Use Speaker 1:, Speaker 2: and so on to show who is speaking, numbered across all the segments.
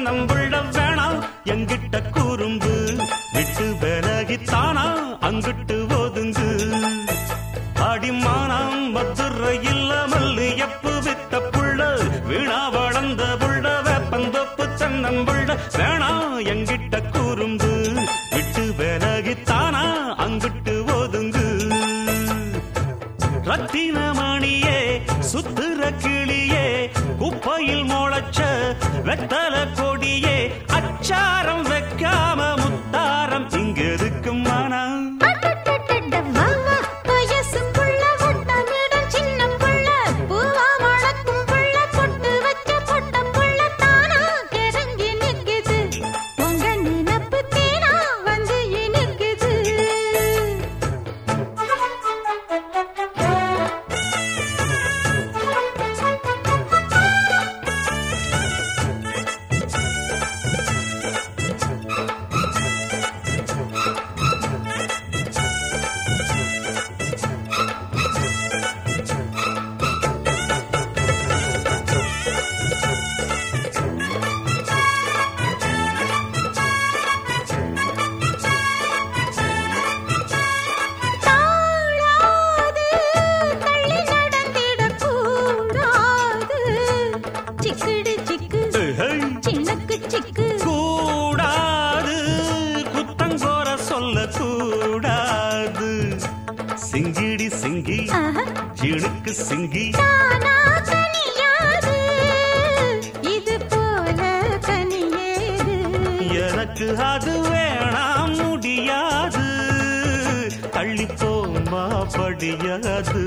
Speaker 1: தென்னம்புள்ள வேணாம் எங்கிட்ட கூறும்பு விட்டு விலகித்தானா அங்கிட்டு ஒதுங்கு அடிமானம் மதுரை இல்ல மல்லு எப்பு வித்த புள்ள வீணா வளர்ந்த புள்ள வேப்பந்தொப்பு தென்னம்புள்ள வேணாம் எங்கிட்ட கூறும்பு விட்டு விலகித்தானா அங்கிட்டு ஒதுங்கு ரத்தினமணியே சுத்துற கிளியே குப்பையில் முளைச்ச வெத்தல கொடியே அச்சாரம் வைக்காம முத்தாரம் இங்க இருக்கும் மனம்
Speaker 2: அடடடட வாவா, வயசும் புள்ள, வட்டமிடும் சின்ன புள்ள, பூவா மணக்கும் புள்ள, பொட்டு வச்ச பொட்டம் புள்ள, தானா கிறங்கி நிக்குது. உங்க நினப்பு தேனா வந்து இனிக்குது. தாழாது, தள்ளி நடந்திடக் கூடாது. சிக்குடு சிக்கு,
Speaker 1: ஹை,
Speaker 2: சின்னுக்கு சிக்கு
Speaker 1: கூடாது குத்தங்கோர சொல்ல கூடாது சிங்கிடி சிங்கி
Speaker 2: ஆஹா
Speaker 1: ஜிணுக்கு சிங்கி
Speaker 2: தானா கனியாது, இது போல கனியேது.
Speaker 1: எனக்கு அது வேணாம் முடியாது தள்ளி போமா படியாது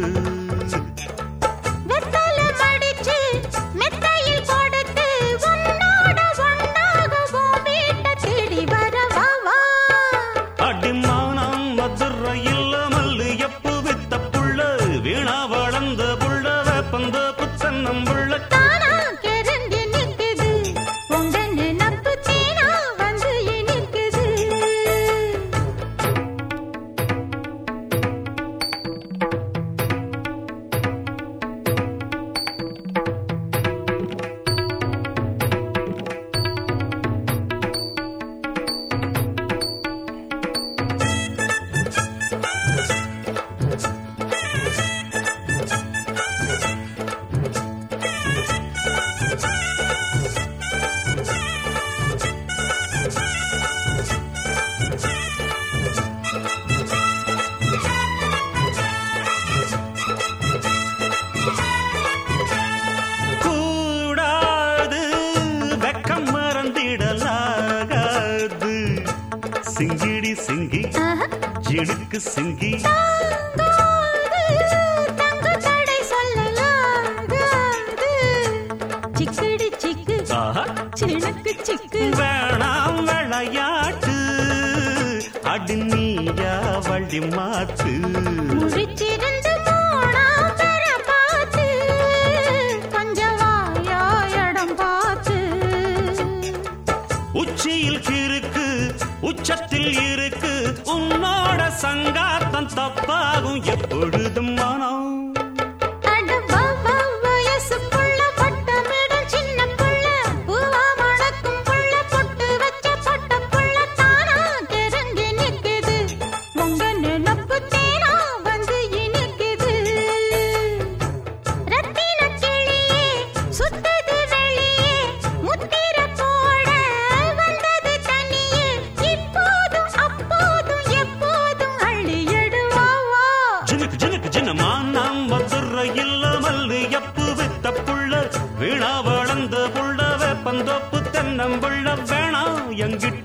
Speaker 2: வெத்தலை மடிச்சு, மெத்தையில் கொடுத்து, உன்னோட ஒண்ணாக உன் வீட்டை தேடி வரவா வா.
Speaker 1: அடிமானம் மதுரை இல்ல மல்லு எப்பு வித்த புள்ள வீணா வளர்ந்த புள்ள வேப்பந்த புத்தன்னம் புள்ள
Speaker 2: தானா கெரங்கி நிக்குது, உங்க நினப்பு தேனா வந்து இனிக்குது.
Speaker 1: கூடாது வெக்கம் மறந்திடலாகாது சிங்கிடி சிங்கி
Speaker 2: ஆஹா,
Speaker 1: ஜிடுக்கு சிங்கி
Speaker 2: தாங்காது, தங்க தடை சொல்லலாகாது. சிக்குடு சிக்கு,
Speaker 1: ஆஹா,
Speaker 2: சினுக்கு சிக்கு
Speaker 1: வேணாம் விளையாட்டு அடி நீயா வழி மாத்து
Speaker 2: முழிச்சிருந்து போனா பெற பார்த்து, கொஞ்சம் வாயா இடம் பார்த்து.
Speaker 1: உச்சியில் கிறுக்கு உச்சத்தில் இருக்கு உன்னோட சங்காத்தம் தப்பாகும் எப்பொழுதும் மனம்
Speaker 2: அட வா, வா, வயசு புள்ள, வட்டமிடும் சின்ன புள்ள, பூவா மணக்கும் புள்ள, பொட்டு வச்ச பொட்ட புள்ள, தானா கிறங்கி நிக்குது. உங்க நினப்பு தேனா வந்து இனிக்குது. ரத்தினக் கிளியே, சுத்துது வெளியே, முத்திரை போட வந்தது தனியே. இப்போதும் அப்போதும் எப்போதும் அள்ளி எடுவா வா.
Speaker 1: ஜினுக்கு ஜினுக்கு ஜினமா நாம் மதுரை இல்ல மல்லு எப்பு வித்த புள்ள வீணா வளர்ந்த புள்ள வேப்பந்தோப்பு தென்னம்புள்ள வேணாம் எங்கிட்ட